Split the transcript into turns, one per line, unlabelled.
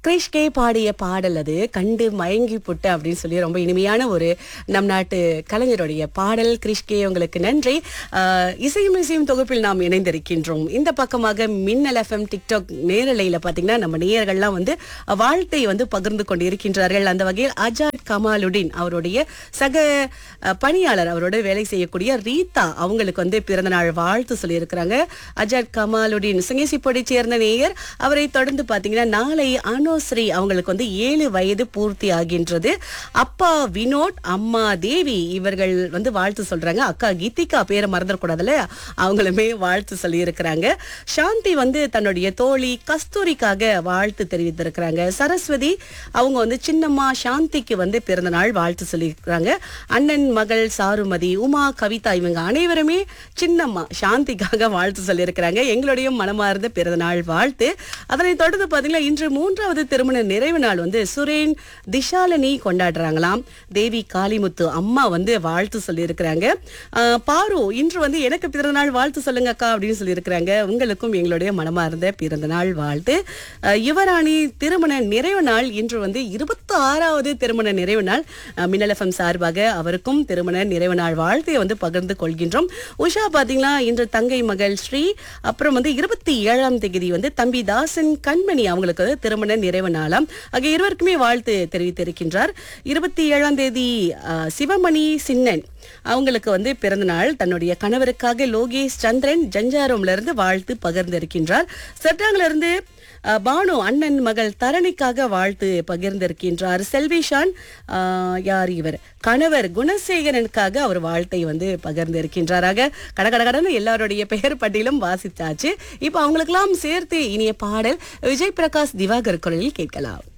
கிரிஷ்கே பாடிய பாடல் அது கண்டு மயங்கி புட்ட அப்படின்னு சொல்லி ரொம்ப இனிமையான ஒரு நம் நாட்டு கலைஞருடைய பாடல் கிரிஷ்கே உங்களுக்கு நன்றி ஆஹ், இசையும் இசையும் தொகுப்பில் நாம் இணைந்திருக்கின்றோம் இந்த பக்கமாக மின்னல் எஃப்எம் டிக்டாக் நேரலையில பாத்தீங்கன்னா நம்ம நேயர்கள்லாம் வந்து வாழ்த்தை வந்து பகிர்ந்து கொண்டு இருக்கின்றார்கள் அந்த வகையில் அஜாத் கமாலுddin அவருடைய சக அஹ், பணியாளர் அவரோட வேலை செய்யக்கூடிய ரீதா அவங்களுக்கு வந்து பிறந்த நாள் வாழ்த்து சொல்லியிருக்கிறாங்க அஜாத் கமாலுddin சிங்கேசிப்பொடி சேர்ந்த நேயர் அவரை தொடர்ந்து பாத்தீங்கன்னா நாளை அனுஸ்ரீ அவங்களுக்கு வந்து ஏழு வயது பூர்த்தி ஆகின்றது அப்பா வினோட் அம்மா தேவி இவர்கள் வந்து வாழ்த்து சொல்றாங்க அக்கா கீதிகா பேரை மறந்துடக்கூடாதுல்ல அவங்களுமே வாழ்த்து சொல்லியிருக்கிறாங்க சாந்தி வந்து தன்னுடைய தோழி கஸ்தூரிக்காக வாழ்த்து தெரிவித்திருக்கிறாங்க சரஸ்வதி அவங்க வந்து சின்னம்மா சாந்திக்கு வந்து பிறந்த நாள் வாழ்த்து சொல்லியிருக்கிறாங்க அண்ணன் மகள் சாருமதி உமா கவிதா இவங்க அனைவருமே சின்னம்மா சாந்திக்காக வாழ்த்து சொல்லியிருக்கிறாங்க எங்களுடைய மனமார்ந்த பிறந்த நாள் வாழ்த்து அதனைத் தொடர்ந்து பாத்தீங்கன்னா இன்று மூன்றாவது திருமண நிறைவு நாள் வந்து சுரேன் திஷாலினி கொண்டாடுறாங்களாம் தேவி காளிமுத்து அம்மா வந்து வாழ்த்து சொல்லியிருக்கிறாங்க ஆஹ் பாரு இன்று வந்து எனக்கு பிறந்த நாள் வாழ்த்து சொல்லுங்க அக்கா அப்படின்னு சொல்லியிருக்கிறாங்க உங்களுக்கும் எங்களுடைய மனமார்ந்த பிறந்த நாள் வாழ்த்து ஆஹ் யுவராணி திருமண நிறைவு நாள் இன்று வந்து இருபத்தி ஆறாவது திருமண நிறைவு நாள் ஆஹ் மின்னல் எஃப்எம் சார்பாக அவருக்கும் திருமண நிறைவு நாள் வாழ்த்தை வந்து பகிர்ந்து கொள்கின்றோம் உஷா பாத்தீங்கன்னா இன்று தங்கை மகள் ஸ்ரீ அப்புறம் வந்து இருபத்தி ஏழாம் தேதி வந்து தம்பி தாசன் கண்மணி அவங்களுக்கு வந்து திருமண நிறைவு நாளாம் ஆகிய இருவருக்குமே வாழ்த்து தெரிவித்திருக்கின்றார் இருபத்தி ஏழாம் தேதி ஆஹ், சிவமணி சின்னன் அவங்களுக்கு வந்து பிறந்த நாள் தன்னுடைய கணவருக்காக லோகேஷ் சந்திரன் ஜஞ்சாரோம்ல இருந்து வாழ்த்து பகிர்ந்திருக்கின்றார் செட்டாங்ல இருந்து அஹ், பானு அண்ணன் மகள் தரணிக்காக வாழ்த்து பகிர்ந்திருக்கின்றார் செல்விஷான் அஹ், யார் இவர் கணவர் குணசேகரனுக்காக அவர் வாழ்த்தை வந்து பகிர்ந்திருக்கின்றாராக கட கட கடன்னு எல்லாருடைய பெயர் பட்டியலும் வாசித்தாச்சு இப்போ அவங்களுக்கெல்லாம் சேர்த்து இனிய பாடல் விஜய் பிரகாஷ் திவாகர் குரலில் கேட்கலாம்